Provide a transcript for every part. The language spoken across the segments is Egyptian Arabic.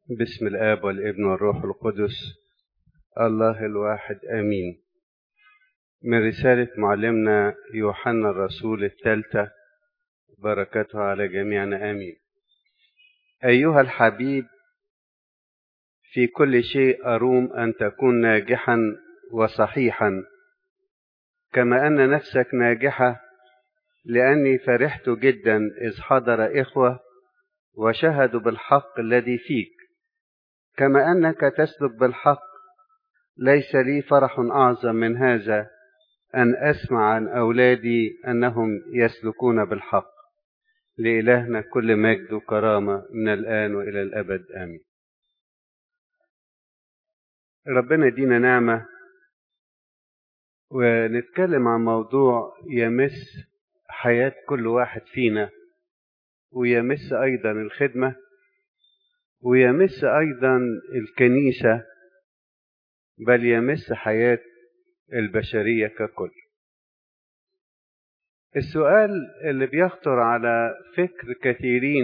بسم الآب والابن والروح القدس الله الواحد آمين من رسالة معلمنا يوحنا الرسول الثالثة بركته على جميعنا آمين أيها الحبيب في كل شيء أروم أن تكون ناجحا وصحيحا كما أن نفسك ناجحة لأني فرحت جدا إذ حضر إخوة وشهدوا بالحق الذي فيك كما أنك تسلك بالحق ليس لي فرح أعظم من هذا أن أسمع عن أولادي أنهم يسلكون بالحق لإلهنا كل مجد وكرامة من الآن وإلى الأبد آمين ربنا يدينا نعمة ونتكلم عن موضوع يمس حياة كل واحد فينا ويمس أيضا الخدمة ويمس أيضا الكنيسة بل يمس حياة البشرية ككل السؤال اللي بيخطر على فكر كثيرين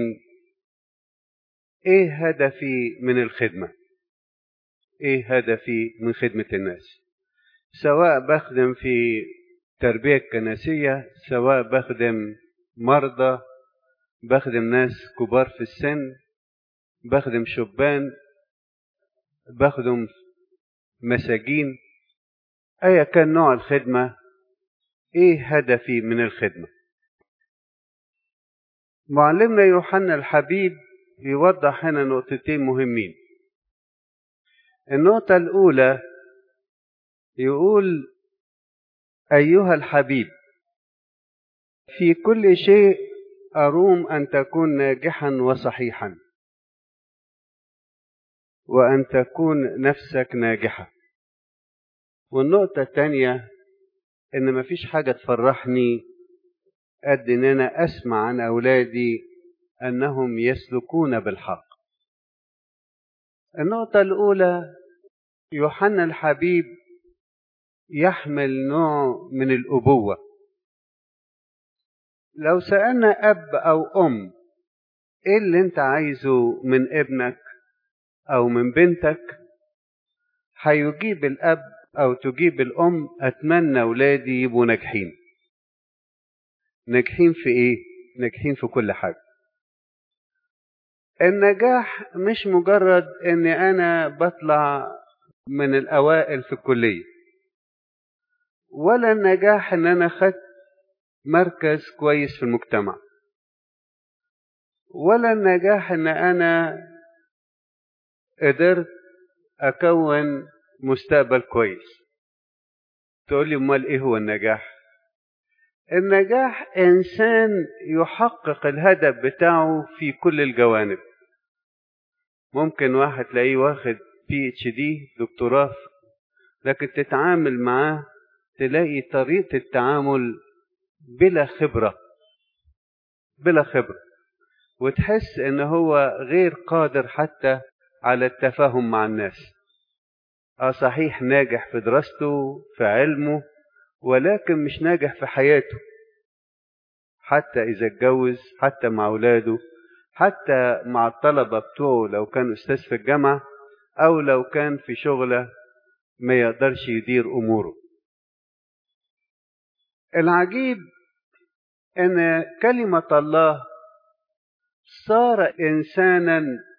ايه هدفي من الخدمة ايه هدفي من خدمة الناس سواء بخدم في تربية كنسية سواء بخدم مرضى بخدم ناس كبار في السن بخدم شبان بخدم مساجين ايا كان نوع الخدمه ايه هدفي من الخدمه معلمنا يوحنا الحبيب يوضح هنا نقطتين مهمين النقطه الاولى يقول ايها الحبيب في كل شيء اروم ان تكون ناجحا وصحيحا وأن تكون نفسك ناجحة والنقطة الثانية إن مفيش حاجة تفرحني قد إن أنا أسمع عن أولادي أنهم يسلكون بالحق النقطة الأولى يوحنا الحبيب يحمل نوع من الأبوة لو سألنا أب أو أم إيه اللي أنت عايزه من ابنك أو من بنتك هيجيب الأب أو تجيب الأم أتمنى أولادي يبقوا ناجحين ناجحين في إيه؟ ناجحين في كل حاجة النجاح مش مجرد إني أنا بطلع من الأوائل في الكلية ولا النجاح إن أنا خدت مركز كويس في المجتمع ولا النجاح إن أنا قدرت أكون مستقبل كويس تقول لي أمال إيه هو النجاح النجاح إنسان يحقق الهدف بتاعه في كل الجوانب ممكن واحد تلاقيه واخد بي اتش دي دكتوراه لكن تتعامل معاه تلاقي طريقة التعامل بلا خبرة بلا خبرة وتحس ان هو غير قادر حتى على التفاهم مع الناس اه صحيح ناجح في دراسته في علمه ولكن مش ناجح في حياته حتى اذا اتجوز حتى مع اولاده حتى مع الطلبة بتوعه لو كان استاذ في الجامعة او لو كان في شغلة ما يقدرش يدير اموره العجيب ان كلمة الله صار انسانا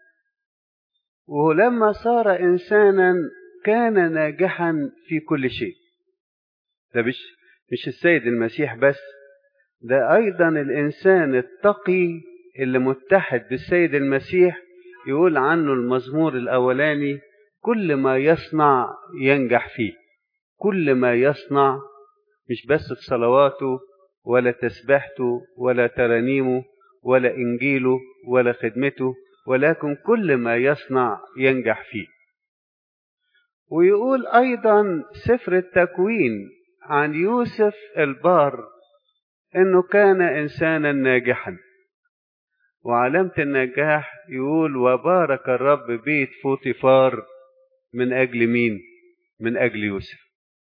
ولما صار انسانا كان ناجحا في كل شيء ده مش مش السيد المسيح بس ده ايضا الانسان التقي اللي متحد بالسيد المسيح يقول عنه المزمور الاولاني كل ما يصنع ينجح فيه كل ما يصنع مش بس في صلواته ولا تسبيحته ولا ترانيمه ولا انجيله ولا خدمته ولكن كل ما يصنع ينجح فيه ويقول ايضا سفر التكوين عن يوسف البار انه كان انسانا ناجحا وعلامة النجاح يقول وبارك الرب بيت فوطيفار من اجل مين من اجل يوسف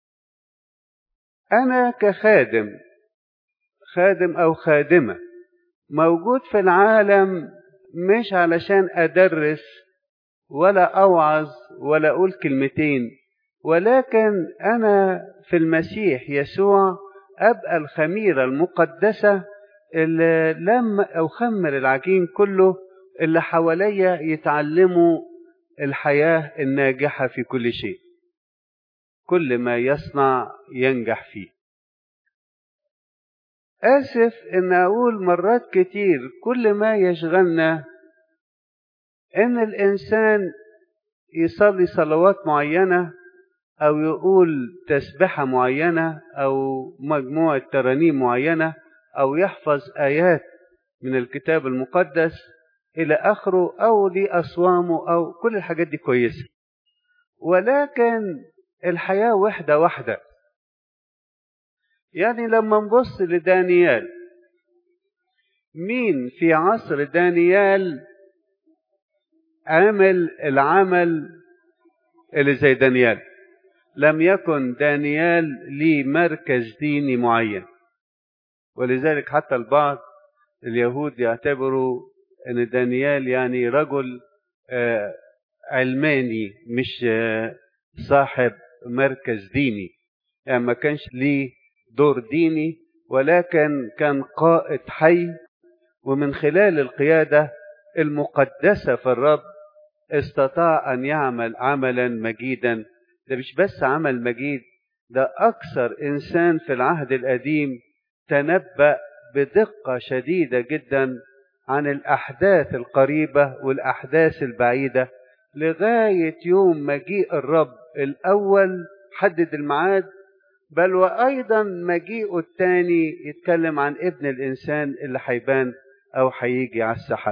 انا كخادم خادم او خادمه موجود في العالم مش علشان أدرس ولا أوعظ ولا أقول كلمتين ولكن أنا في المسيح يسوع أبقى الخميرة المقدسة اللي لما أخمر العجين كله اللي حواليا يتعلموا الحياة الناجحة في كل شيء كل ما يصنع ينجح فيه آسف إن أقول مرات كتير كل ما يشغلنا إن الإنسان يصلي صلوات معينة أو يقول تسبحة معينة أو مجموعة ترانيم معينة أو يحفظ آيات من الكتاب المقدس إلى آخره أو لأصوامه أو كل الحاجات دي كويسة ولكن الحياة وحدة واحدة يعني لما نبص لدانيال مين في عصر دانيال عمل العمل اللي زي دانيال لم يكن دانيال ليه مركز ديني معين ولذلك حتى البعض اليهود يعتبروا ان دانيال يعني رجل علماني مش صاحب مركز ديني يعني ما كانش ليه دور ديني ولكن كان قائد حي ومن خلال القيادة المقدسة في الرب استطاع أن يعمل عملا مجيدا ده مش بس عمل مجيد ده أكثر إنسان في العهد القديم تنبأ بدقة شديدة جدا عن الأحداث القريبة والأحداث البعيدة لغاية يوم مجيء الرب الأول حدد الميعاد بل وأيضا مجيئه الثاني يتكلم عن ابن الإنسان اللي هيبان أو هيجي على السحاب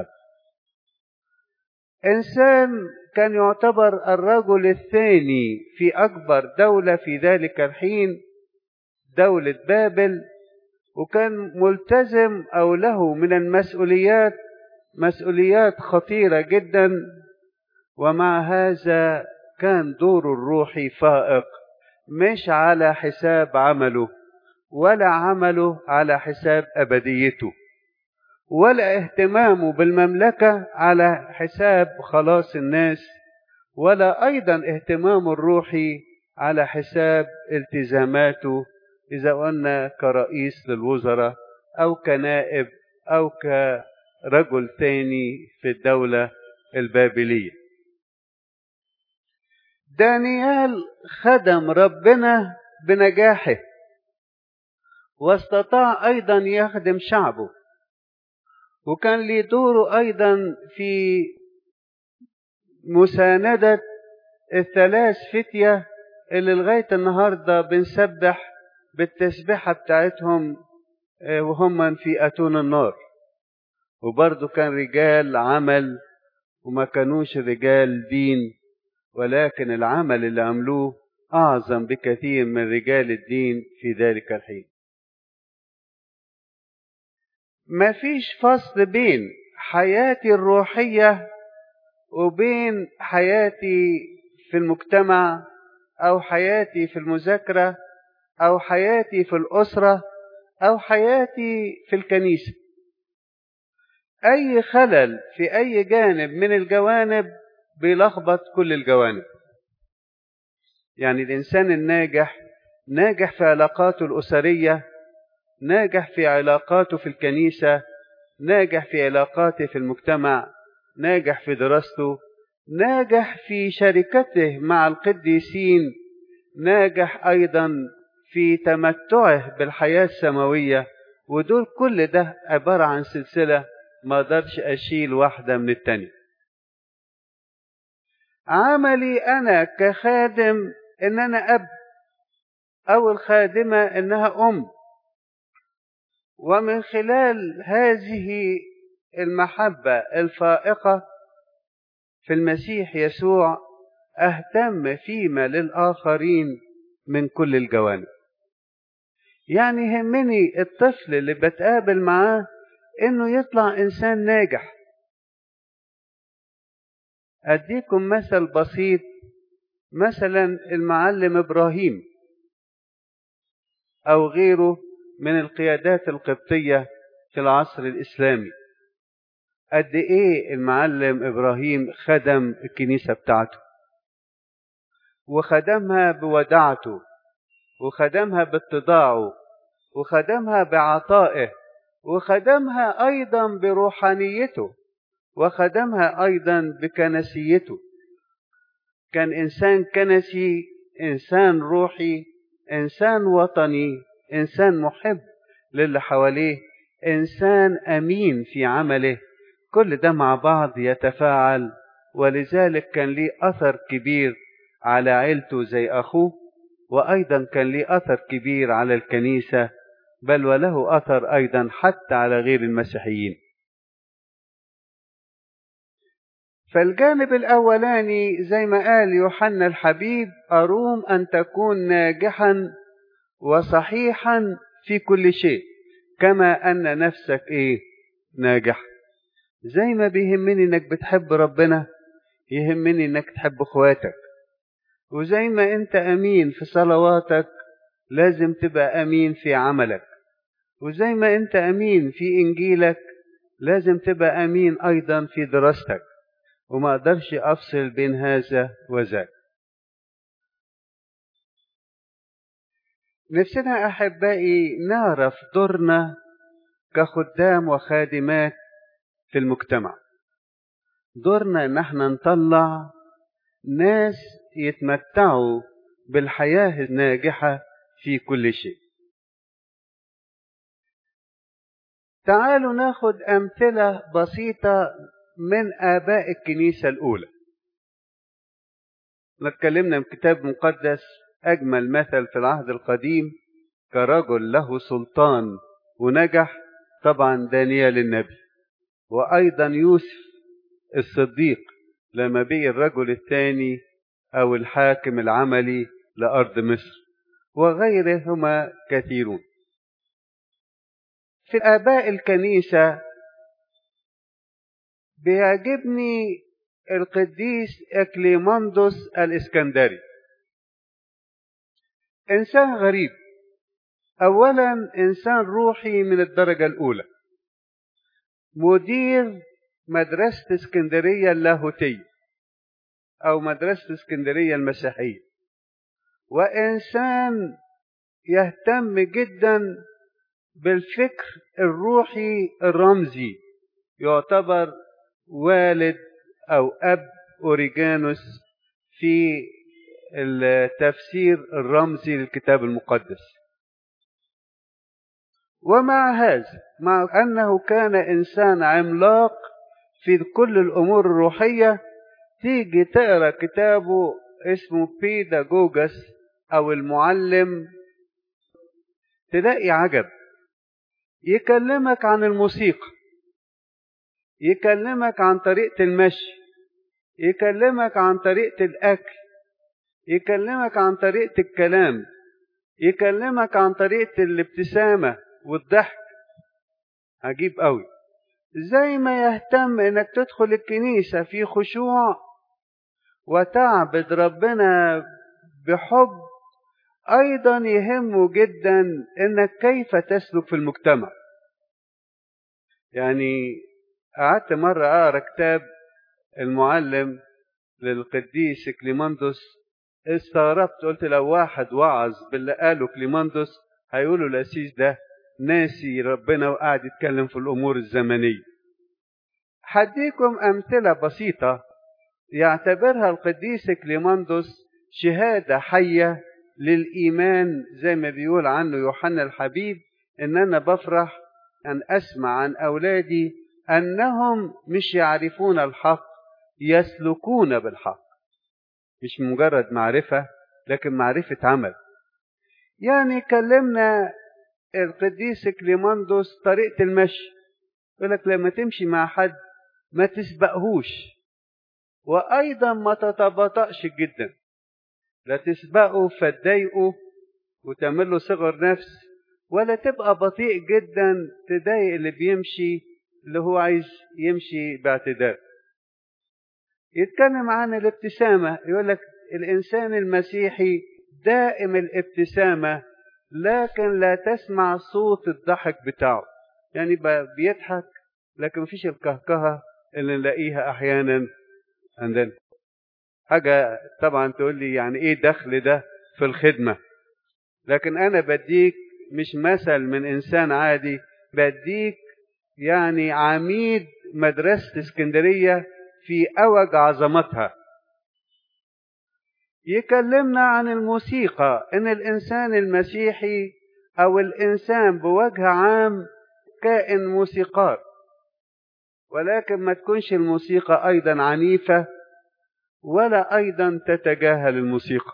إنسان كان يعتبر الرجل الثاني في أكبر دولة في ذلك الحين دولة بابل وكان ملتزم أو له من المسؤوليات مسؤوليات خطيرة جدا ومع هذا كان دوره الروحي فائق مش على حساب عمله ولا عمله على حساب أبديته ولا اهتمامه بالمملكة على حساب خلاص الناس ولا أيضا اهتمامه الروحي على حساب التزاماته إذا قلنا كرئيس للوزراء أو كنائب أو كرجل تاني في الدولة البابلية دانيال خدم ربنا بنجاحه واستطاع أيضا يخدم شعبه وكان ليه دوره أيضا في مساندة الثلاث فتية اللي لغاية النهاردة بنسبح بالتسبيحة بتاعتهم وهم في أتون النار وبرضه كان رجال عمل وما كانوش رجال دين ولكن العمل اللي عملوه أعظم بكثير من رجال الدين في ذلك الحين ما فيش فصل بين حياتي الروحية وبين حياتي في المجتمع أو حياتي في المذاكرة أو حياتي في الأسرة أو حياتي في الكنيسة أي خلل في أي جانب من الجوانب بيلخبط كل الجوانب يعني الإنسان الناجح ناجح في علاقاته الأسرية ناجح في علاقاته في الكنيسة ناجح في علاقاته في المجتمع ناجح في دراسته ناجح في شركته مع القديسين ناجح أيضا في تمتعه بالحياة السماوية ودول كل ده عبارة عن سلسلة ما اقدرش أشيل واحدة من التانية عملي أنا كخادم إن أنا أب أو الخادمة إنها أم ومن خلال هذه المحبة الفائقة في المسيح يسوع أهتم فيما للآخرين من كل الجوانب يعني يهمني الطفل اللي بتقابل معاه انه يطلع انسان ناجح اديكم مثل بسيط مثلا المعلم ابراهيم او غيره من القيادات القبطيه في العصر الاسلامي قد ايه المعلم ابراهيم خدم الكنيسه بتاعته وخدمها بودعته وخدمها باتضاعه وخدمها بعطائه وخدمها ايضا بروحانيته وخدمها ايضا بكنسيته كان انسان كنسي انسان روحي انسان وطني انسان محب للي حواليه انسان امين في عمله كل ده مع بعض يتفاعل ولذلك كان ليه اثر كبير على عيلته زي اخوه وايضا كان ليه اثر كبير على الكنيسه بل وله اثر ايضا حتى على غير المسيحيين فالجانب الاولاني زي ما قال يوحنا الحبيب اروم ان تكون ناجحا وصحيحا في كل شيء كما ان نفسك ايه ناجح زي ما بيهمني انك بتحب ربنا يهمني انك تحب اخواتك وزي ما انت امين في صلواتك لازم تبقى امين في عملك وزي ما انت امين في انجيلك لازم تبقى امين ايضا في دراستك وما اقدرش افصل بين هذا وذاك نفسنا احبائي نعرف دورنا كخدام وخادمات في المجتمع دورنا ان احنا نطلع ناس يتمتعوا بالحياه الناجحه في كل شيء تعالوا ناخد امثله بسيطه من اباء الكنيسه الاولى اتكلمنا من كتاب مقدس اجمل مثل في العهد القديم كرجل له سلطان ونجح طبعا دانيال النبي وايضا يوسف الصديق لما بقي الرجل الثاني او الحاكم العملي لارض مصر وغيرهما كثيرون في اباء الكنيسه بيعجبني القديس اكليماندوس الاسكندري انسان غريب اولا انسان روحي من الدرجه الاولى مدير مدرسه اسكندريه اللاهوتيه او مدرسه اسكندريه المسيحيه وانسان يهتم جدا بالفكر الروحي الرمزي يعتبر والد او اب اوريجانوس في التفسير الرمزي للكتاب المقدس ومع هذا مع انه كان انسان عملاق في كل الامور الروحيه تيجي تقرا كتابه اسمه بيداجوجس او المعلم تلاقي عجب يكلمك عن الموسيقى يكلمك عن طريقه المشي يكلمك عن طريقه الاكل يكلمك عن طريقه الكلام يكلمك عن طريقه الابتسامه والضحك عجيب قوي زي ما يهتم انك تدخل الكنيسه في خشوع وتعبد ربنا بحب ايضا يهمه جدا انك كيف تسلك في المجتمع يعني قعدت مره اقرا كتاب المعلم للقديس كليماندوس استغربت قلت لو واحد وعظ باللي قاله كليماندوس هيقولوا الاسيس ده ناسي ربنا وقاعد يتكلم في الامور الزمنيه هديكم امثله بسيطه يعتبرها القديس كليماندوس شهاده حيه للايمان زي ما بيقول عنه يوحنا الحبيب ان انا بفرح ان اسمع عن اولادي انهم مش يعرفون الحق يسلكون بالحق مش مجرد معرفه لكن معرفه عمل يعني كلمنا القديس كليماندوس طريقه المشي يقول لك لما تمشي مع حد ما تسبقهوش وايضا ما تتباطأش جدا لا تسبقه فتضايقه وتعمل له صغر نفس ولا تبقى بطيء جدا تضايق اللي بيمشي اللي هو عايز يمشي باعتدال يتكلم عن الابتسامة يقول لك الإنسان المسيحي دائم الابتسامة لكن لا تسمع صوت الضحك بتاعه يعني بيضحك لكن مفيش الكهكهة اللي نلاقيها أحيانا عندنا حاجة طبعا تقول لي يعني إيه دخل ده في الخدمة لكن أنا بديك مش مثل من إنسان عادي بديك يعني عميد مدرسة اسكندرية في أوج عظمتها يكلمنا عن الموسيقى ان الانسان المسيحي او الانسان بوجه عام كائن موسيقار ولكن ما تكونش الموسيقى ايضا عنيفه ولا ايضا تتجاهل الموسيقى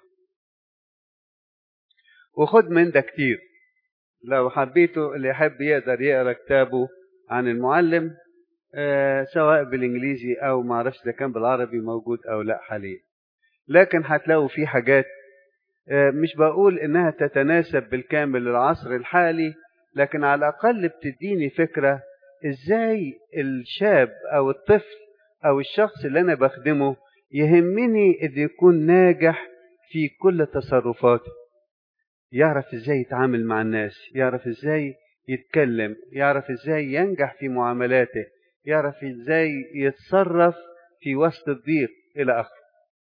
وخد من ده كتير لو حبيته اللي يحب يقدر يقرا كتابه عن المعلم آه سواء بالانجليزي او ما اعرفش اذا كان بالعربي موجود او لا حاليا لكن هتلاقوا في حاجات مش بقول انها تتناسب بالكامل للعصر الحالي لكن على الاقل بتديني فكره ازاي الشاب او الطفل او الشخص اللي انا بخدمه يهمني ان يكون ناجح في كل تصرفاته يعرف ازاي يتعامل مع الناس يعرف ازاي يتكلم يعرف ازاي ينجح في معاملاته يعرف ازاي يتصرف في وسط الضيق الى اخره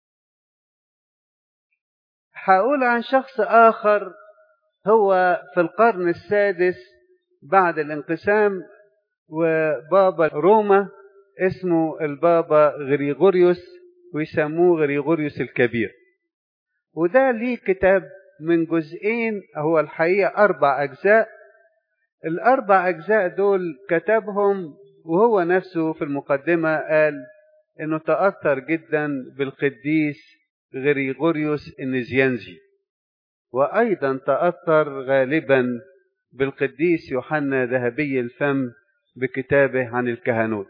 هقول عن شخص آخر هو في القرن السادس بعد الانقسام وبابا روما اسمه البابا غريغوريوس ويسموه غريغوريوس الكبير وده ليه كتاب من جزئين هو الحقيقة أربع أجزاء الأربع أجزاء دول كتبهم وهو نفسه في المقدمة قال إنه تأثر جدا بالقديس غريغوريوس النزيانزي وأيضا تأثر غالبا بالقديس يوحنا ذهبي الفم بكتابه عن الكهنوت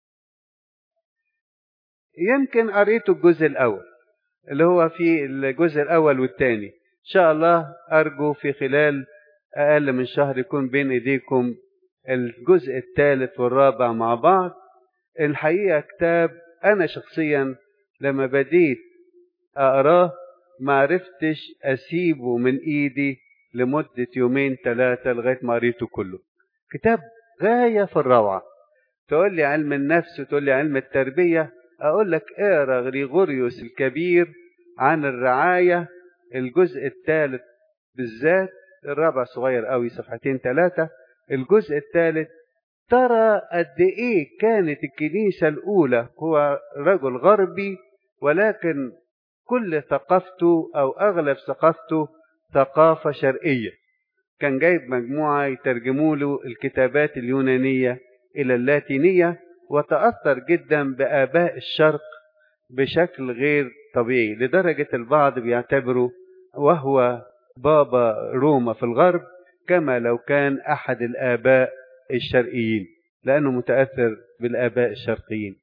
يمكن قريته الجزء الأول اللي هو في الجزء الأول والثاني إن شاء الله أرجو في خلال أقل من شهر يكون بين إيديكم الجزء الثالث والرابع مع بعض الحقيقة كتاب أنا شخصيا لما بديت أقراه ما عرفتش أسيبه من إيدي لمدة يومين ثلاثة لغاية ما قريته كله كتاب غاية في الروعة تقول لي علم النفس وتقول لي علم التربية أقول لك اقرا غريغوريوس الكبير عن الرعاية الجزء الثالث بالذات الرابع صغير قوي صفحتين ثلاثة الجزء الثالث ترى قد ايه كانت الكنيسة الأولى هو رجل غربي ولكن كل ثقافته أو أغلب ثقافته ثقافة شرقية كان جايب مجموعة يترجموا له الكتابات اليونانية إلى اللاتينية وتأثر جدا بآباء الشرق بشكل غير طبيعي لدرجة البعض بيعتبره وهو بابا روما في الغرب كما لو كان أحد الآباء الشرقيين لأنه متأثر بالآباء الشرقيين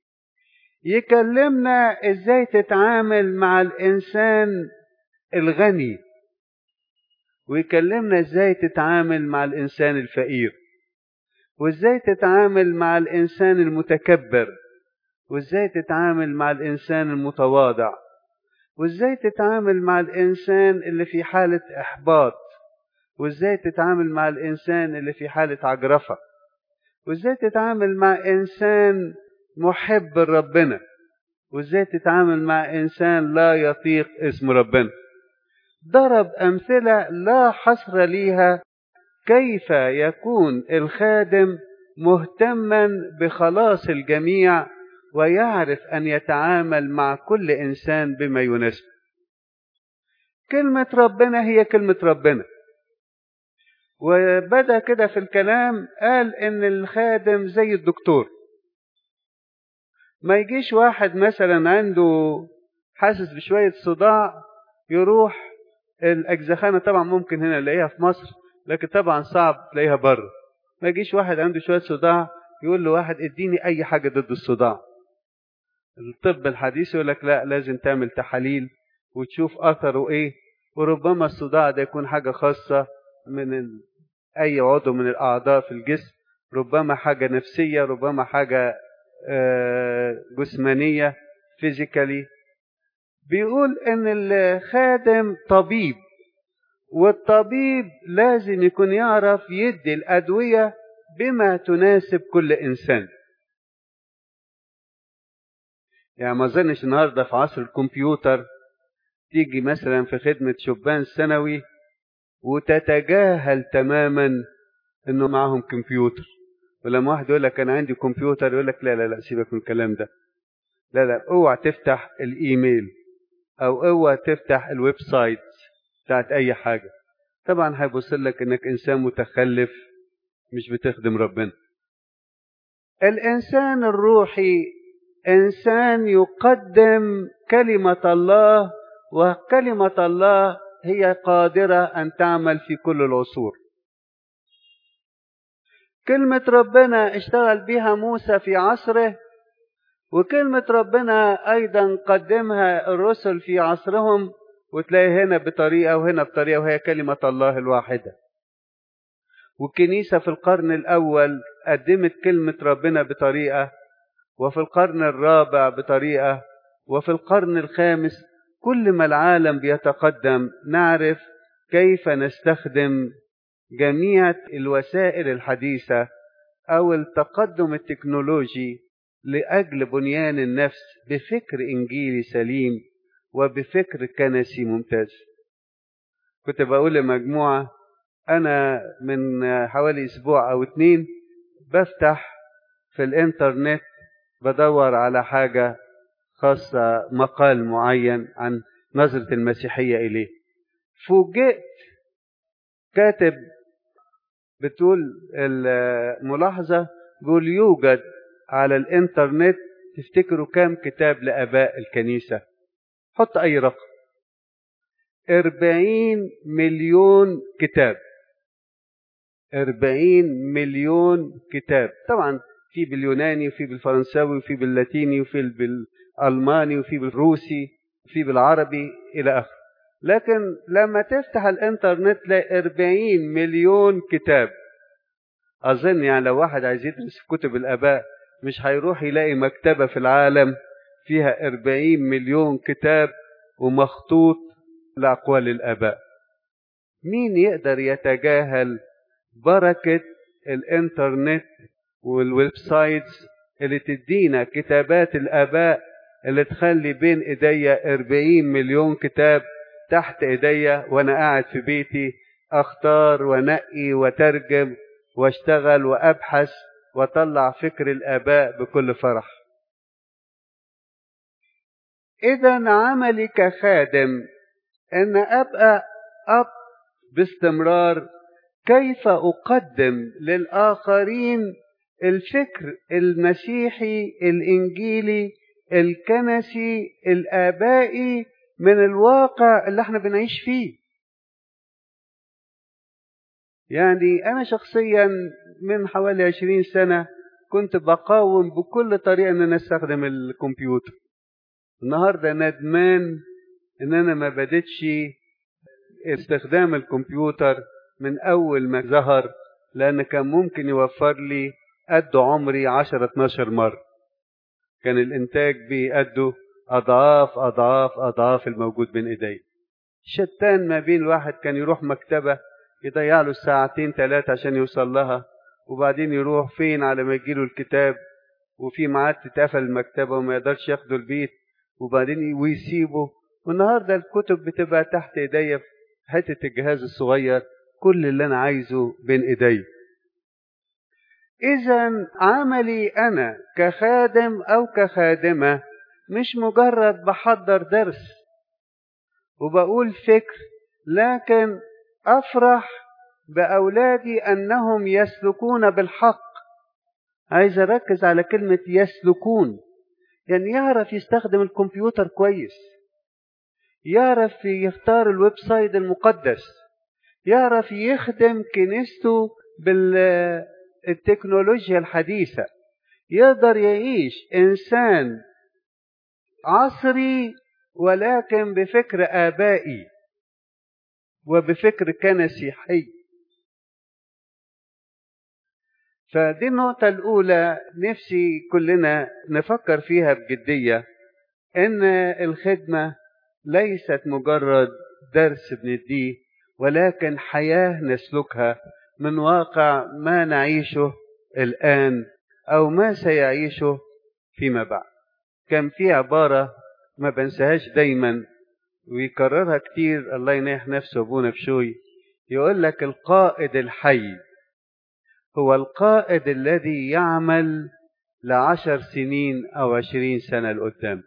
يكلمنا إزاي تتعامل مع الإنسان الغني ويكلمنا إزاي تتعامل مع الإنسان الفقير وإزاي تتعامل مع الإنسان المتكبر وإزاي تتعامل مع الإنسان المتواضع وإزاي تتعامل مع الإنسان اللي في حالة إحباط وإزاي تتعامل مع الإنسان اللي في حالة عجرفة وإزاي تتعامل مع إنسان محب لربنا وإزاي تتعامل مع إنسان لا يطيق اسم ربنا ضرب أمثلة لا حصر ليها كيف يكون الخادم مهتما بخلاص الجميع ويعرف أن يتعامل مع كل إنسان بما يناسبه كلمة ربنا هي كلمة ربنا وبدأ كده في الكلام قال إن الخادم زي الدكتور ما يجيش واحد مثلا عنده حاسس بشوية صداع يروح الأجزخانة طبعا ممكن هنا نلاقيها في مصر لكن طبعا صعب تلاقيها بره ما يجيش واحد عنده شوية صداع يقول له واحد اديني أي حاجة ضد الصداع الطب الحديث يقول لك لا لازم تعمل تحاليل وتشوف أثره إيه وربما الصداع ده يكون حاجة خاصة من ال... أي عضو من الأعضاء في الجسم ربما حاجة نفسية ربما حاجة جسمانية فيزيكالي بيقول ان الخادم طبيب والطبيب لازم يكون يعرف يدي الأدوية بما تناسب كل إنسان يعني ما اظنش النهارده في عصر الكمبيوتر تيجي مثلا في خدمة شبان ثانوي وتتجاهل تماما انه معهم كمبيوتر ولما واحد يقول لك انا عندي كمبيوتر يقول لك لا لا لا سيبك من الكلام ده لا لا اوعى تفتح الايميل او اوعى تفتح الويب سايت بتاعت اي حاجه طبعا هيبص لك انك انسان متخلف مش بتخدم ربنا الانسان الروحي انسان يقدم كلمه الله وكلمه الله هي قادره ان تعمل في كل العصور كلمه ربنا اشتغل بها موسى في عصره وكلمه ربنا ايضا قدمها الرسل في عصرهم وتلاقي هنا بطريقه وهنا بطريقه وهي كلمه الله الواحده والكنيسة في القرن الأول قدمت كلمة ربنا بطريقة وفي القرن الرابع بطريقة وفي القرن الخامس كل ما العالم بيتقدم نعرف كيف نستخدم جميع الوسائل الحديثة أو التقدم التكنولوجي لأجل بنيان النفس بفكر إنجيلي سليم وبفكر كنسي ممتاز كنت بقول لمجموعة أنا من حوالي أسبوع أو اتنين بفتح في الإنترنت بدور على حاجة خاصة مقال معين عن نظرة المسيحية إليه فوجئت كاتب بتقول الملاحظة بيقول يوجد على الإنترنت تفتكروا كام كتاب لآباء الكنيسة حط أي رقم أربعين مليون كتاب أربعين مليون كتاب طبعا في باليوناني وفي بالفرنساوي وفي باللاتيني وفي بالألماني وفي بالروسي وفي بالعربي إلى آخره لكن لما تفتح الانترنت تلاقي 40 مليون كتاب أظن يعني لو واحد عايز يدرس كتب الآباء مش هيروح يلاقي مكتبة في العالم فيها 40 مليون كتاب ومخطوط لأقوال الآباء مين يقدر يتجاهل بركة الإنترنت والويب سايتس اللي تدينا كتابات الآباء اللي تخلي بين إيديا 40 مليون كتاب تحت إيديا وأنا قاعد في بيتي أختار ونقي وترجم واشتغل وأبحث وطلع فكر الآباء بكل فرح إذا عملي كخادم أن أبقى أب باستمرار كيف أقدم للآخرين الفكر المسيحي الإنجيلي الكنسي الآبائي من الواقع اللي احنا بنعيش فيه يعني أنا شخصيا من حوالي عشرين سنة كنت بقاوم بكل طريقة أن أنا أستخدم الكمبيوتر النهاردة ندمان أن أنا ما بدتش استخدام الكمبيوتر من أول ما ظهر لأن كان ممكن يوفر لي قد عمري 10 12 مرة كان الإنتاج بيقده أضعاف أضعاف أضعاف الموجود بين إيدي شتان ما بين الواحد كان يروح مكتبة يضيع له ساعتين ثلاثة عشان يوصل لها وبعدين يروح فين على ما يجيله الكتاب وفي ميعاد تتقفل المكتبة وما يقدرش ياخده البيت وبعدين ويسيبه والنهاردة الكتب بتبقى تحت ايديا في حتة الجهاز الصغير كل اللي أنا عايزه بين ايدي إذا عملي أنا كخادم أو كخادمة مش مجرد بحضر درس وبقول فكر لكن أفرح بأولادي أنهم يسلكون بالحق عايز أركز على كلمة يسلكون يعني يعرف يستخدم الكمبيوتر كويس يعرف يختار الويب سايت المقدس يعرف يخدم كنيسته بالتكنولوجيا الحديثة يقدر يعيش إنسان عصري ولكن بفكر آبائي وبفكر كنسي حي فدي النقطة الأولى نفسي كلنا نفكر فيها بجدية إن الخدمة ليست مجرد درس بنديه ولكن حياة نسلكها من واقع ما نعيشه الآن أو ما سيعيشه فيما بعد كان في عبارة ما بنساهاش دايما ويكررها كتير الله ينيح نفسه أبونا بشوي يقول لك القائد الحي هو القائد الذي يعمل لعشر سنين أو عشرين سنة لقدام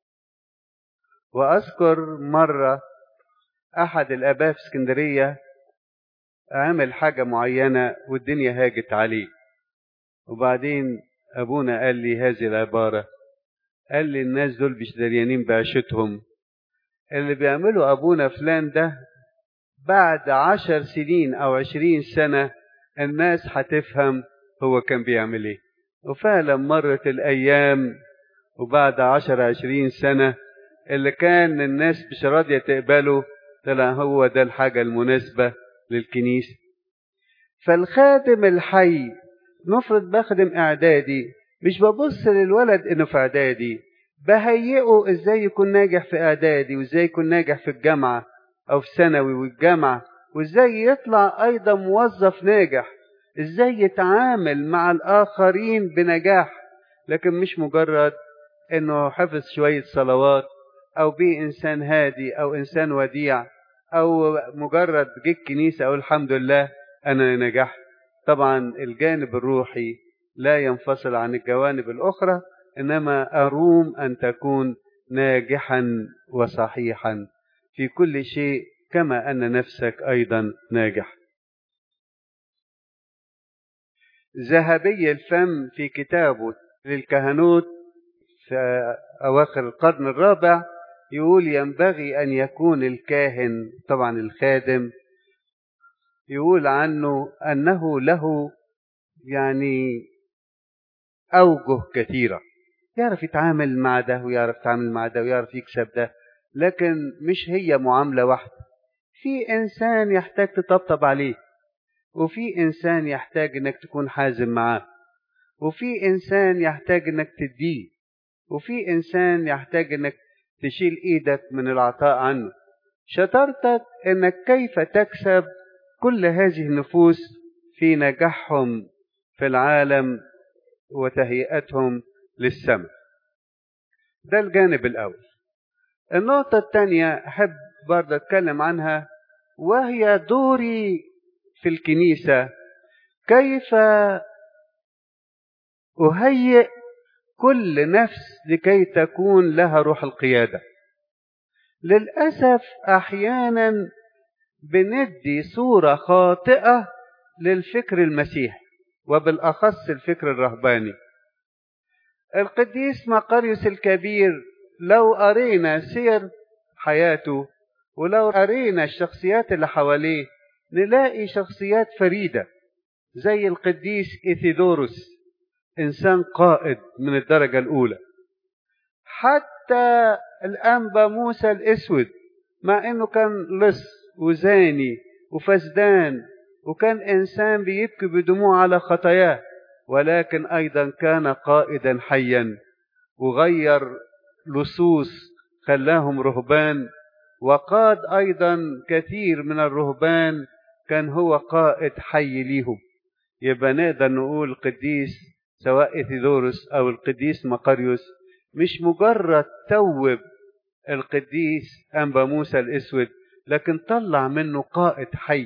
وأذكر مرة أحد الآباء في اسكندرية عمل حاجة معينة والدنيا هاجت عليه وبعدين أبونا قال لي هذه العبارة قال لي الناس دول مش دريانين بعيشتهم اللي بيعمله أبونا فلان ده بعد عشر سنين أو عشرين سنة الناس هتفهم هو كان بيعمل ايه وفعلا مرت الأيام وبعد عشر عشرين سنة اللي كان الناس مش راضية تقبله طلع هو ده الحاجة المناسبة للكنيسة فالخادم الحي نفرض بخدم إعدادي مش ببص للولد إنه في إعدادي بهيئه إزاي يكون ناجح في إعدادي وإزاي يكون ناجح في الجامعة أو في ثانوي والجامعة وإزاي يطلع أيضا موظف ناجح إزاي يتعامل مع الآخرين بنجاح لكن مش مجرد إنه حفظ شوية صلوات أو بيه إنسان هادي أو إنسان وديع أو مجرد جه الكنيسة أو الحمد لله أنا نجحت طبعا الجانب الروحي لا ينفصل عن الجوانب الأخرى إنما أروم أن تكون ناجحا وصحيحا في كل شيء كما أن نفسك أيضا ناجح ذهبي الفم في كتابه للكهنوت في أواخر القرن الرابع يقول ينبغي أن يكون الكاهن طبعا الخادم يقول عنه أنه له يعني أوجه كثيرة يعرف يتعامل مع ده ويعرف يتعامل مع ده ويعرف يكسب ده لكن مش هي معاملة واحدة في إنسان يحتاج تطبطب عليه وفي إنسان يحتاج إنك تكون حازم معاه وفي إنسان يحتاج إنك تديه وفي إنسان يحتاج إنك تشيل إيدك من العطاء عنه شطارتك إنك كيف تكسب كل هذه النفوس في نجاحهم في العالم وتهيئتهم للسماء ده الجانب الأول النقطة الثانية أحب برضه أتكلم عنها وهي دوري في الكنيسة كيف أهيئ كل نفس لكي تكون لها روح القيادة للأسف أحيانا بندي صورة خاطئة للفكر المسيحي وبالأخص الفكر الرهباني القديس مقريوس الكبير لو قرينا سير حياته ولو قرينا الشخصيات اللي حواليه نلاقي شخصيات فريدة زي القديس إيثيدوروس إنسان قائد من الدرجة الأولى حتى الأنبا موسى الأسود مع إنه كان لص وزاني وفسدان وكان إنسان بيبكي بدموع على خطاياه ولكن أيضا كان قائدا حيا وغير لصوص خلاهم رهبان وقاد أيضا كثير من الرهبان كان هو قائد حي ليهم يبقى نقدر نقول القديس سواء إثيدورس أو القديس مقاريوس مش مجرد توب القديس أنبا موسى الأسود لكن طلع منه قائد حي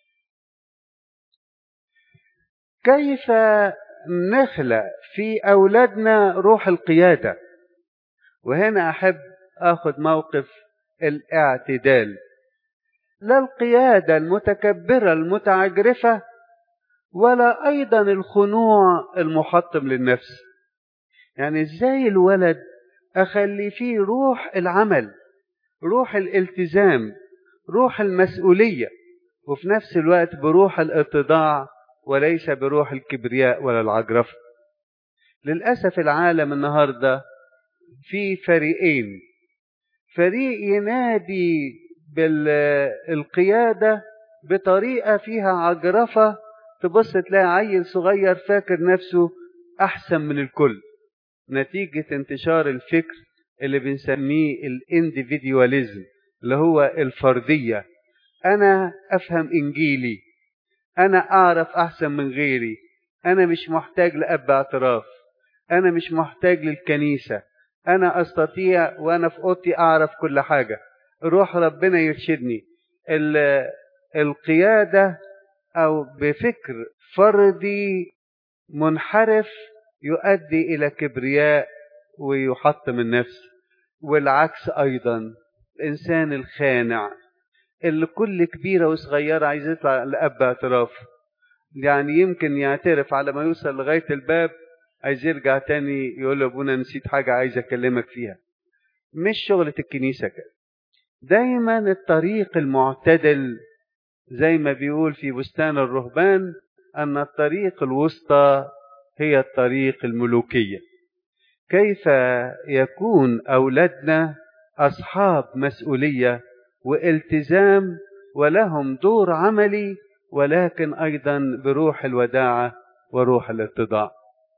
كيف نخلق في أولادنا روح القيادة وهنا أحب أخذ موقف الاعتدال لا القيادة المتكبرة المتعجرفة ولا أيضا الخنوع المحطم للنفس يعني إزاي الولد أخلي فيه روح العمل روح الالتزام روح المسؤولية وفي نفس الوقت بروح الاتضاع وليس بروح الكبرياء ولا العجرفة للأسف العالم النهاردة في فريقين فريق ينادي بالقيادة بطريقة فيها عجرفة تبص تلاقي عيل صغير فاكر نفسه أحسن من الكل نتيجة انتشار الفكر اللي بنسميه الانديفيديواليزم اللي هو الفردية أنا أفهم إنجيلي أنا أعرف أحسن من غيري أنا مش محتاج لأب اعتراف أنا مش محتاج للكنيسة أنا أستطيع وأنا في أوضتي أعرف كل حاجة روح ربنا يرشدني القيادة أو بفكر فردي منحرف يؤدي إلى كبرياء ويحطم النفس والعكس أيضا الإنسان الخانع اللي كل كبيرة وصغيرة عايز يطلع لأب اعتراف يعني يمكن يعترف على ما يوصل لغاية الباب عايز يرجع تاني يقول له ابونا نسيت حاجة عايز أكلمك فيها مش شغلة الكنيسة كده دايما الطريق المعتدل زي ما بيقول في بستان الرهبان أن الطريق الوسطى هي الطريق الملوكية كيف يكون أولادنا أصحاب مسؤولية والتزام ولهم دور عملي ولكن أيضا بروح الوداعة وروح الاتضاع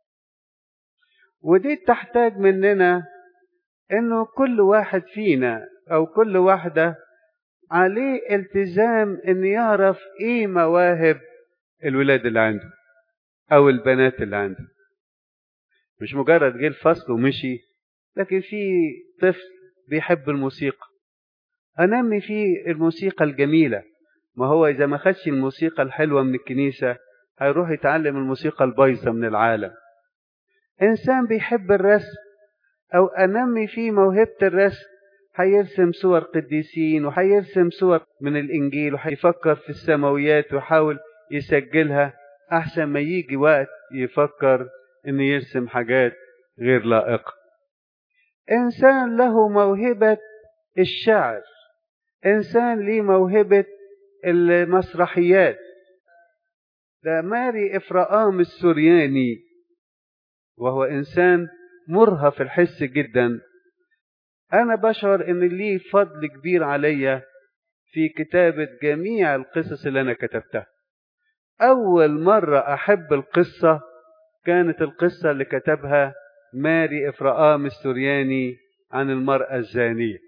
ودي تحتاج مننا انه كل واحد فينا او كل واحدة عليه التزام ان يعرف ايه مواهب الولاد اللي عنده او البنات اللي عنده مش مجرد جه الفصل ومشي لكن في طفل بيحب الموسيقى انمي فيه الموسيقى الجميلة ما هو اذا ما خدش الموسيقى الحلوة من الكنيسة هيروح يتعلم الموسيقى البايظة من العالم انسان بيحب الرسم او انمي فيه موهبة الرسم هيرسم صور قديسين وهيرسم صور من الانجيل وهيفكر في السماويات ويحاول يسجلها احسن ما يجي وقت يفكر انه يرسم حاجات غير لائقة انسان له موهبة الشعر انسان ليه موهبة المسرحيات ده ماري افرقام السورياني وهو انسان مرهف الحس جدا انا بشعر ان ليه فضل كبير عليا في كتابة جميع القصص اللي انا كتبتها اول مرة احب القصة كانت القصة اللي كتبها ماري افرقام السورياني عن المرأة الزانية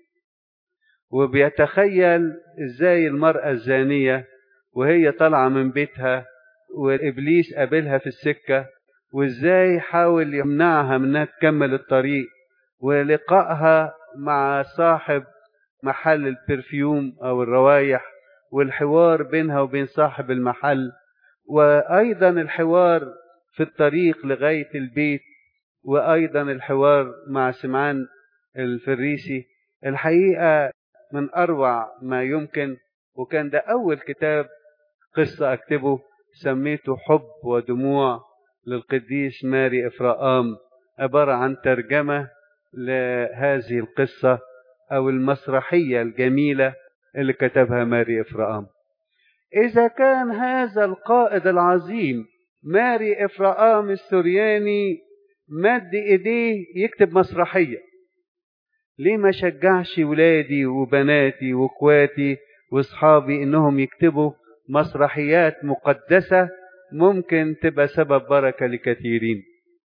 وبيتخيل ازاي المرأة الزانية وهي طالعة من بيتها وابليس قابلها في السكة وازاي حاول يمنعها من انها تكمل الطريق ولقائها مع صاحب محل البرفيوم او الروايح والحوار بينها وبين صاحب المحل وايضا الحوار في الطريق لغاية البيت وايضا الحوار مع سمعان الفريسي الحقيقة من اروع ما يمكن وكان ده اول كتاب قصة اكتبه سميته حب ودموع للقديس ماري إفراام عبارة عن ترجمة لهذه القصة أو المسرحية الجميلة اللي كتبها ماري إفراام إذا كان هذا القائد العظيم ماري إفراام السورياني مد إيديه يكتب مسرحية ليه ما شجعش ولادي وبناتي واخواتي واصحابي انهم يكتبوا مسرحيات مقدسه ممكن تبقى سبب بركة لكثيرين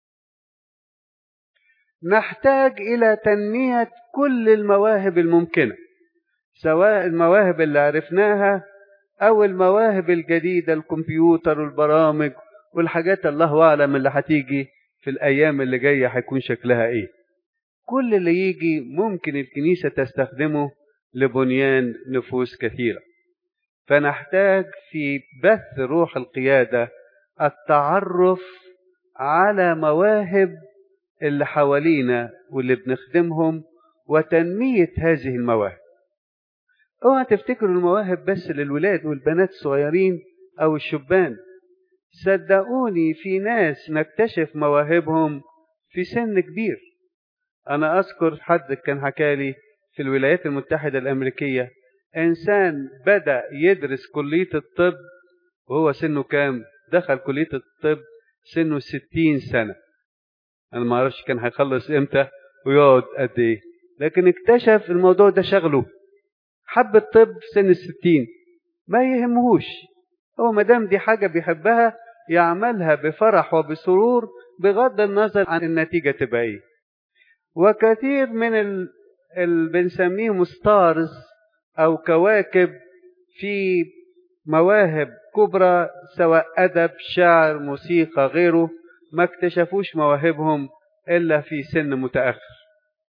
نحتاج إلى تنمية كل المواهب الممكنة سواء المواهب اللي عرفناها أو المواهب الجديدة الكمبيوتر والبرامج والحاجات الله أعلم اللي هتيجي في الأيام اللي جاية هيكون شكلها إيه كل اللي يجي ممكن الكنيسة تستخدمه لبنيان نفوس كثيره فنحتاج في بث روح القيادة التعرف على مواهب اللي حوالينا واللي بنخدمهم وتنمية هذه المواهب اوعى تفتكروا المواهب بس للولاد والبنات الصغيرين او الشبان صدقوني في ناس نكتشف مواهبهم في سن كبير انا اذكر حد كان حكالي في الولايات المتحدة الامريكية انسان بدا يدرس كليه الطب وهو سنه كام دخل كليه الطب سنه ستين سنه انا ما اعرفش كان هيخلص امتى ويقعد قد ايه لكن اكتشف الموضوع ده شغله حب الطب في سن الستين ما يهمهوش هو ما دام دي حاجه بيحبها يعملها بفرح وبسرور بغض النظر عن النتيجه تبقى ايه وكثير من ال... اللي بنسميهم ستارز أو كواكب في مواهب كبرى سواء أدب شعر موسيقى غيره ما اكتشفوش مواهبهم إلا في سن متأخر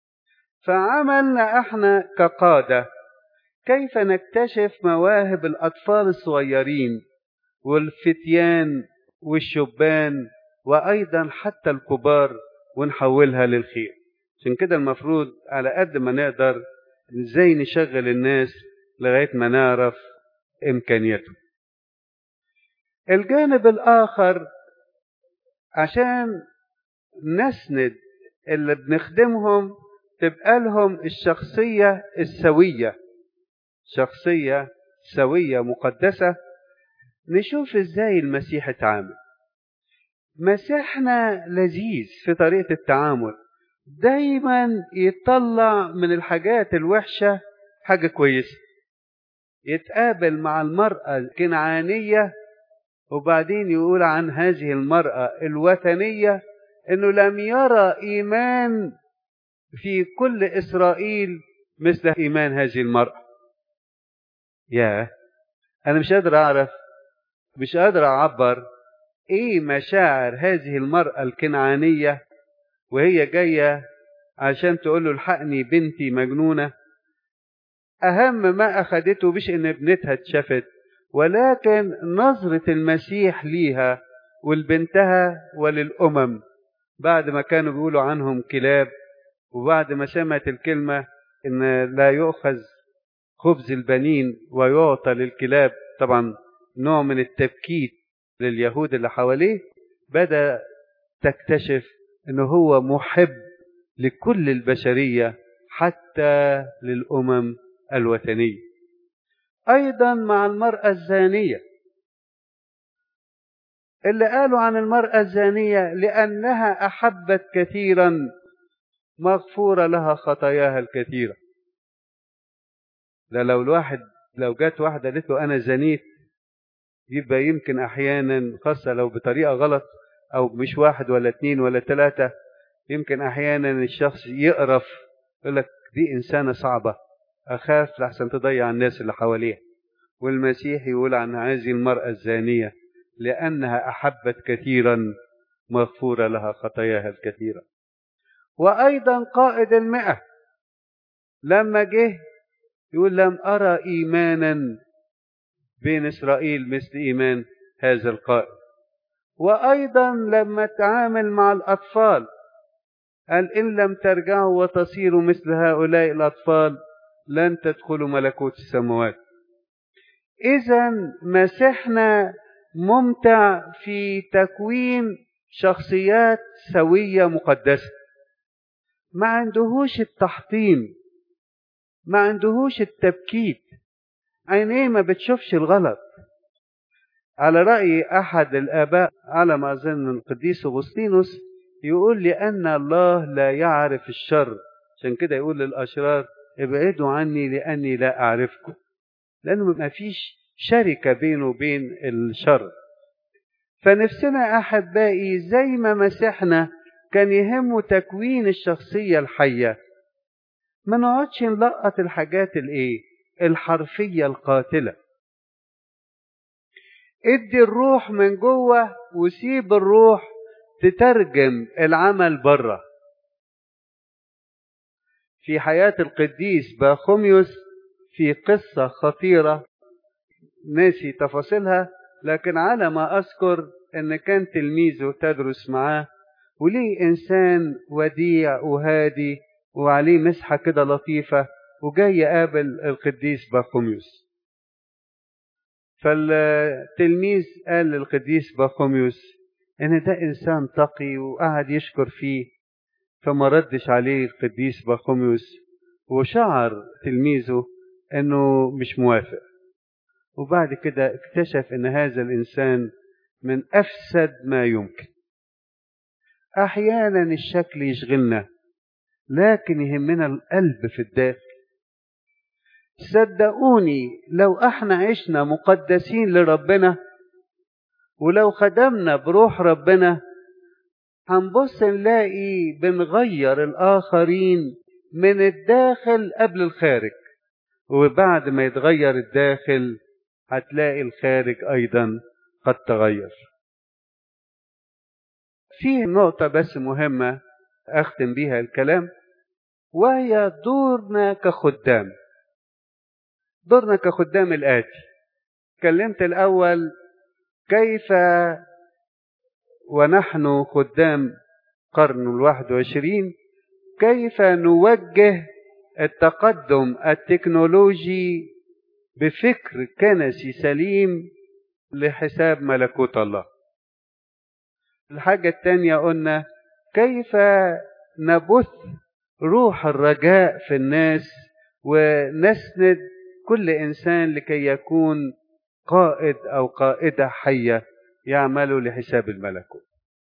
فعملنا احنا كقادة كيف نكتشف مواهب الأطفال الصغيرين والفتيان والشبان وأيضا حتى الكبار ونحولها للخير عشان كده المفروض على قد ما نقدر ازاي نشغل الناس لغاية ما نعرف إمكانياتهم الجانب الآخر عشان نسند اللي بنخدمهم تبقى لهم الشخصية السوية شخصية سوية مقدسة نشوف ازاي المسيح اتعامل مسيحنا لذيذ في طريقة التعامل دايما يطلع من الحاجات الوحشة حاجة كويسة يتقابل مع المرأة الكنعانية وبعدين يقول عن هذه المرأة الوثنية انه لم يرى ايمان في كل اسرائيل مثل ايمان هذه المرأة يا انا مش قادر اعرف مش قادر اعبر ايه مشاعر هذه المرأة الكنعانية وهي جاية عشان تقول له الحقني بنتي مجنونة أهم ما أخدته مش إن ابنتها اتشفت ولكن نظرة المسيح ليها ولبنتها وللأمم بعد ما كانوا بيقولوا عنهم كلاب وبعد ما سمعت الكلمة إن لا يؤخذ خبز البنين ويعطى للكلاب طبعا نوع من التبكيت لليهود اللي حواليه بدأ تكتشف انه هو محب لكل البشريه حتى للامم الوثنيه ايضا مع المراه الزانيه اللي قالوا عن المراه الزانيه لانها احبت كثيرا مغفوره لها خطاياها الكثيره ده لو الواحد لو جت واحده قالت له انا زنيت يبقى يمكن احيانا خاصه لو بطريقه غلط او مش واحد ولا اتنين ولا تلاتة يمكن احيانا الشخص يقرف يقول لك دي انسانة صعبة اخاف لحسن تضيع الناس اللي حواليها والمسيح يقول عن هذه المرأة الزانية لأنها أحبت كثيرا مغفورة لها خطاياها الكثيرة وأيضا قائد المئة لما جه يقول لم أرى إيمانا بين إسرائيل مثل إيمان هذا القائد وأيضا لما تعامل مع الأطفال قال إن لم ترجعوا وتصيروا مثل هؤلاء الأطفال لن تدخلوا ملكوت السماوات إذا مسيحنا ممتع في تكوين شخصيات سوية مقدسة ما عندهوش التحطيم ما عندهوش التبكيت عينيه ما بتشوفش الغلط على رأي أحد الآباء على ما أظن القديس أغسطينوس يقول لأن الله لا يعرف الشر عشان كده يقول للأشرار ابعدوا عني لأني لا أعرفكم لأنه ما فيش شركة بينه وبين الشر فنفسنا أحبائي زي ما مسيحنا كان يهمه تكوين الشخصية الحية ما نقعدش نلقط الحاجات الايه الحرفية القاتلة ادي الروح من جوه وسيب الروح تترجم العمل بره في حياة القديس باخوميوس في قصة خطيرة ناسي تفاصيلها لكن على ما أذكر أن كان تلميذه تدرس معاه وليه إنسان وديع وهادي وعليه مسحة كده لطيفة وجاي يقابل القديس باخوميوس فالتلميذ قال للقديس باخوميوس ان ده انسان تقي وقعد يشكر فيه فما ردش عليه القديس باخوميوس وشعر تلميذه انه مش موافق وبعد كده اكتشف ان هذا الانسان من افسد ما يمكن احيانا الشكل يشغلنا لكن يهمنا القلب في الداخل صدقوني لو احنا عشنا مقدسين لربنا ولو خدمنا بروح ربنا هنبص نلاقي بنغير الآخرين من الداخل قبل الخارج وبعد ما يتغير الداخل هتلاقي الخارج أيضا قد تغير في نقطة بس مهمة أختم بيها الكلام وهي دورنا كخدام دورنا كخدام الآتي اتكلمت الأول كيف ونحن خدام قرن الواحد وعشرين كيف نوجه التقدم التكنولوجي بفكر كنسي سليم لحساب ملكوت الله الحاجة التانية قلنا كيف نبث روح الرجاء في الناس ونسند كل إنسان لكي يكون قائد أو قائدة حية يعملوا لحساب الملكوت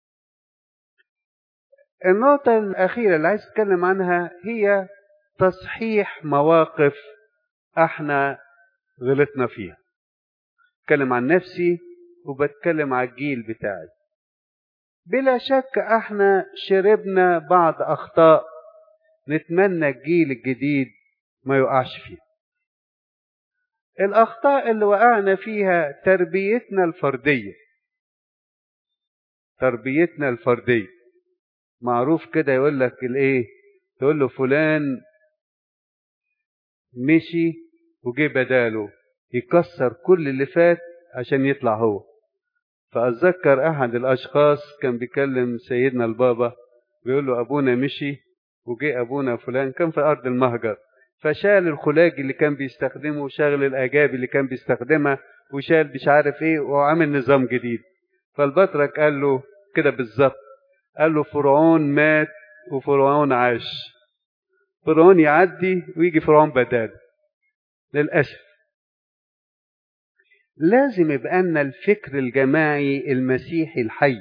النقطة الأخيرة اللي عايز أتكلم عنها هي تصحيح مواقف احنا غلطنا فيها بتكلم عن نفسي وبتكلم على الجيل بتاعي بلا شك احنا شربنا بعض اخطاء نتمنى الجيل الجديد ما يقعش فيها الاخطاء اللي وقعنا فيها تربيتنا الفرديه تربيتنا الفرديه معروف كده يقول لك الايه تقول له فلان مشي وجه بداله يكسر كل اللي فات عشان يطلع هو فأتذكر أحد الأشخاص كان بيكلم سيدنا البابا بيقول له أبونا مشي وجه أبونا فلان كان في أرض المهجر فشال الخلاج اللي كان بيستخدمه وشغل الأجاب اللي كان بيستخدمها وشال مش عارف إيه وعمل نظام جديد فالبطرك قال له كده بالظبط قال له فرعون مات وفرعون عاش فرعون يعدي ويجي فرعون بداله للأسف لازم يبقى لنا الفكر الجماعي المسيحي الحي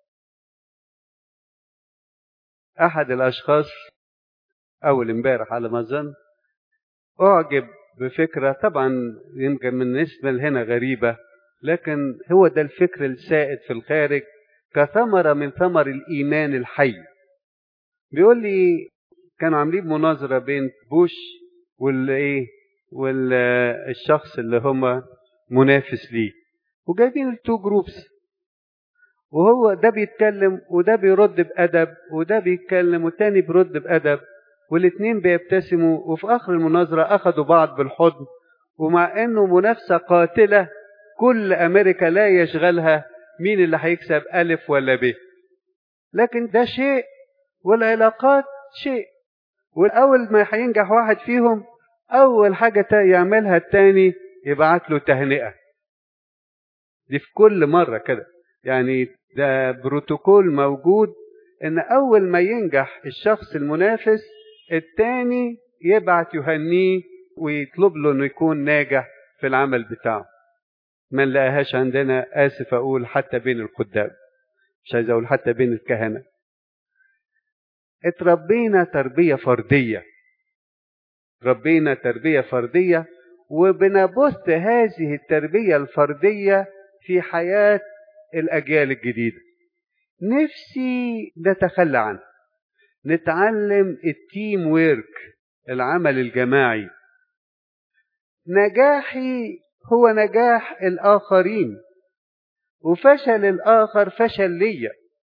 أحد الأشخاص أول امبارح على ما أظن أعجب بفكرة طبعا يمكن بالنسبة لهنا غريبة لكن هو ده الفكر السائد في الخارج كثمرة من ثمر الإيمان الحي بيقول لي كانوا عاملين مناظرة بين بوش والايه والشخص اللي هم منافس ليه وجايبين التو جروبس وهو ده بيتكلم وده بيرد بأدب وده بيتكلم والتاني بيرد بأدب والاتنين بيبتسموا وفي آخر المناظرة أخدوا بعض بالحضن ومع إنه منافسة قاتلة كل أمريكا لا يشغلها مين اللي هيكسب ألف ولا ب لكن ده شيء والعلاقات شيء والأول ما هينجح واحد فيهم أول حاجة يعملها التاني يبعت له تهنئة دي في كل مرة كده يعني ده بروتوكول موجود إن أول ما ينجح الشخص المنافس التاني يبعت يهنيه ويطلب له إنه يكون ناجح في العمل بتاعه ما نلاقيهاش عندنا آسف أقول حتى بين الخدام مش عايز أقول حتى بين الكهنة اتربينا تربية فردية ربينا تربية فردية وبنبث هذه التربية الفردية في حياة الأجيال الجديدة نفسي نتخلى عنه نتعلم التيم ويرك العمل الجماعي نجاحي هو نجاح الآخرين وفشل الآخر فشل ليا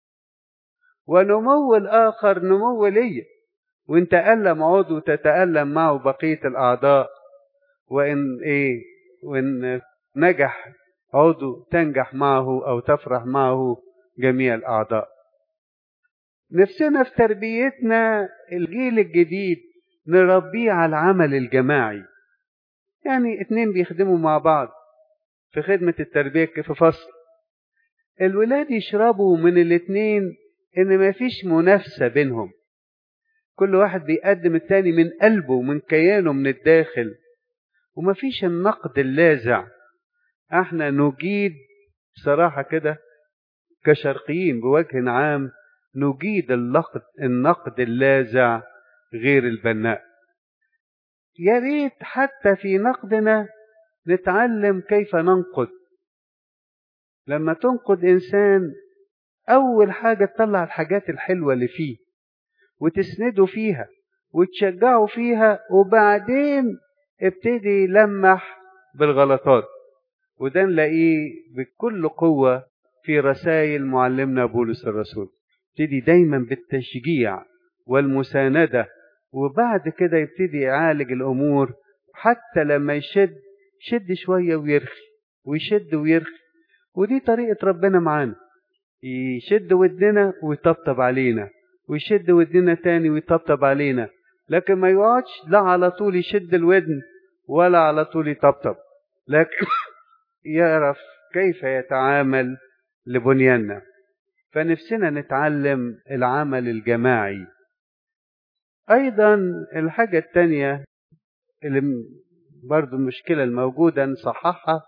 ونمو الآخر نمو ليا وإن تألم عضو تتألم معه بقية الأعضاء وإن إيه وإن نجح عضو تنجح معه أو تفرح معه جميع الأعضاء نفسنا في تربيتنا الجيل الجديد نربيه على العمل الجماعي يعني اتنين بيخدموا مع بعض في خدمة التربية في فصل الولاد يشربوا من الاتنين ان مفيش منافسة بينهم كل واحد بيقدم التاني من قلبه ومن كيانه من الداخل ومفيش النقد اللاذع احنا نجيد بصراحة كده كشرقيين بوجه عام نجيد النقد, النقد اللاذع غير البناء يا ريت حتى في نقدنا نتعلم كيف ننقد لما تنقد انسان اول حاجه تطلع الحاجات الحلوه اللي فيه وتسنده فيها وتشجعه فيها وبعدين ابتدي لمح بالغلطات وده نلاقيه بكل قوه في رسائل معلمنا بولس الرسول ابتدي دايما بالتشجيع والمسانده وبعد كده يبتدي يعالج الأمور حتى لما يشد يشد شوية ويرخي ويشد ويرخي ودي طريقة ربنا معانا يشد ودننا ويطبطب علينا ويشد ودننا تاني ويطبطب علينا لكن ما يقعدش لا على طول يشد الودن ولا على طول يطبطب لكن يعرف كيف يتعامل لبنياننا فنفسنا نتعلم العمل الجماعي ايضا الحاجة التانية اللي برضو المشكلة الموجودة نصححها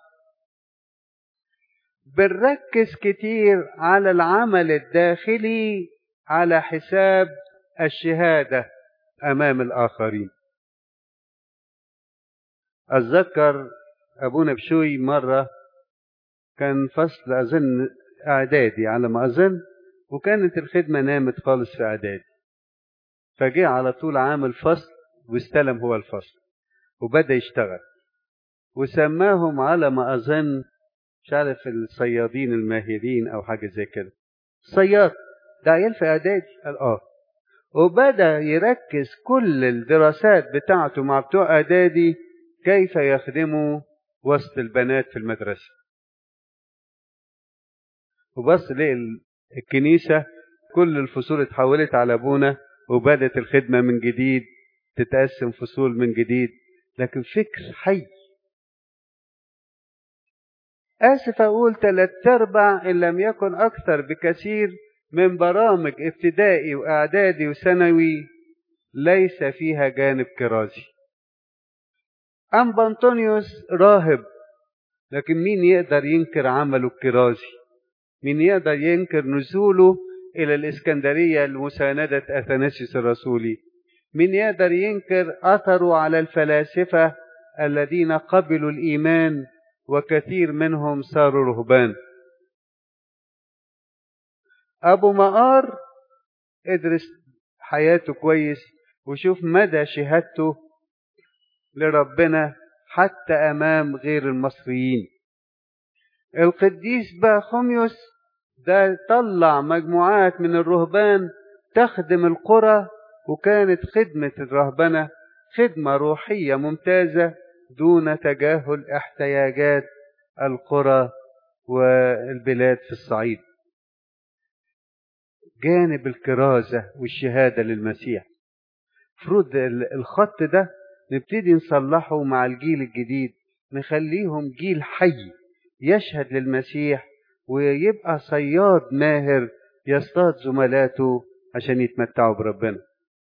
بنركز كتير على العمل الداخلي على حساب الشهادة أمام الآخرين أتذكر أبونا بشوي مرة كان فصل أظن إعدادي على ما أظن وكانت الخدمة نامت خالص في إعدادي فجاء على طول عامل فصل واستلم هو الفصل وبدأ يشتغل وسماهم على ما أظن مش عارف الصيادين الماهرين أو حاجة زي كده صياد ده عيال في إعدادي قال آه وبدأ يركز كل الدراسات بتاعته مع بتوع إعدادي كيف يخدموا وسط البنات في المدرسة وبص لقي الكنيسة كل الفصول اتحولت على أبونا وبدأت الخدمة من جديد تتقسم فصول من جديد لكن فكر حي آسف أقول تلات أرباع إن لم يكن أكثر بكثير من برامج ابتدائي وإعدادي وثانوي ليس فيها جانب كرازي أم أنطونيوس راهب لكن مين يقدر ينكر عمله الكرازي مين يقدر ينكر نزوله إلى الإسكندرية لمساندة أثناسيوس الرسولي مين يقدر ينكر أثره على الفلاسفة الذين قبلوا الإيمان وكثير منهم صاروا رهبان أبو مقار ادرس حياته كويس وشوف مدى شهادته لربنا حتى أمام غير المصريين القديس باخوميوس ده طلع مجموعات من الرهبان تخدم القرى وكانت خدمة الرهبنة خدمة روحية ممتازة دون تجاهل احتياجات القرى والبلاد في الصعيد جانب الكرازة والشهادة للمسيح فروض الخط ده نبتدي نصلحه مع الجيل الجديد نخليهم جيل حي يشهد للمسيح ويبقى صياد ماهر يصطاد زملاته عشان يتمتعوا بربنا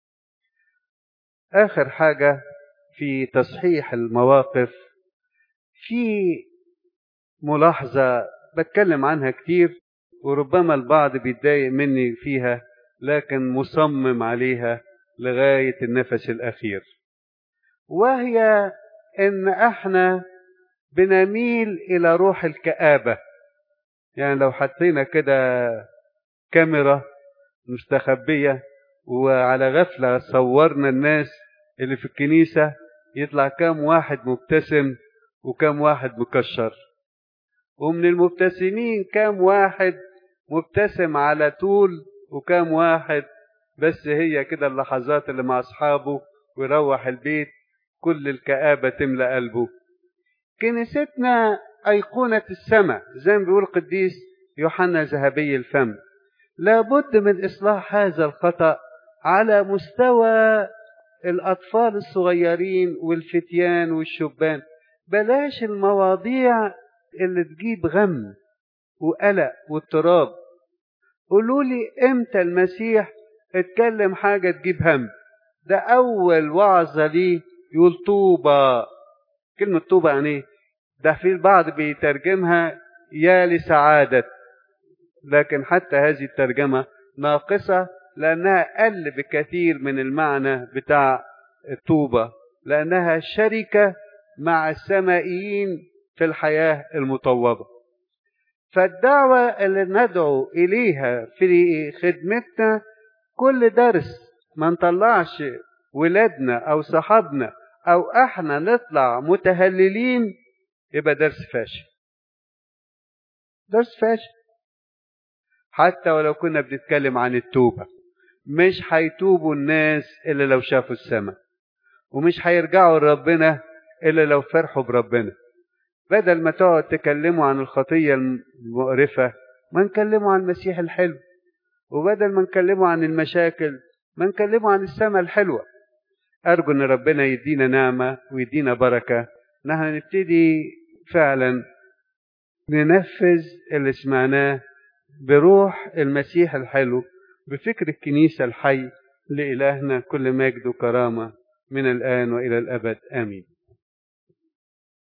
آخر حاجة في تصحيح المواقف في ملاحظة بتكلم عنها كتير وربما البعض بيتضايق مني فيها لكن مصمم عليها لغاية النفس الأخير وهي إن إحنا بنميل إلى روح الكآبة يعني لو حطينا كده كاميرا مستخبية وعلى غفلة صورنا الناس اللي في الكنيسة يطلع كام واحد مبتسم وكام واحد مكشر ومن المبتسمين كام واحد مبتسم على طول وكام واحد بس هي كده اللحظات اللي مع أصحابه ويروح البيت كل الكآبة تملأ قلبه كنيستنا أيقونة السماء زي ما بيقول القديس يوحنا ذهبي الفم لابد من إصلاح هذا الخطأ على مستوى الأطفال الصغيرين والفتيان والشبان بلاش المواضيع اللي تجيب غم وقلق واضطراب قولوا لي امتى المسيح اتكلم حاجة تجيب هم ده أول وعظة ليه يقول طوبى كلمة طوبى يعني ايه؟ ده في البعض بيترجمها يا لسعادة لكن حتى هذه الترجمة ناقصة لأنها أقل بكثير من المعنى بتاع الطوبة لأنها شركة مع السمائيين في الحياة المطوبة فالدعوة اللي ندعو إليها في خدمتنا كل درس ما نطلعش ولادنا أو صحابنا أو احنا نطلع متهللين يبقى درس فاشل درس فاشل حتى ولو كنا بنتكلم عن التوبة مش هيتوبوا الناس إلا لو شافوا السماء ومش هيرجعوا لربنا إلا لو فرحوا بربنا بدل ما تقعد تكلموا عن الخطية المقرفة ما نكلموا عن المسيح الحلو وبدل ما نكلموا عن المشاكل ما نكلموا عن السماء الحلوة أرجو أن ربنا يدينا نعمة ويدينا بركة نحن نبتدي فعلا ننفذ اللي سمعناه بروح المسيح الحلو بفكر الكنيسة الحي لإلهنا كل مجد وكرامة من الآن وإلى الأبد آمين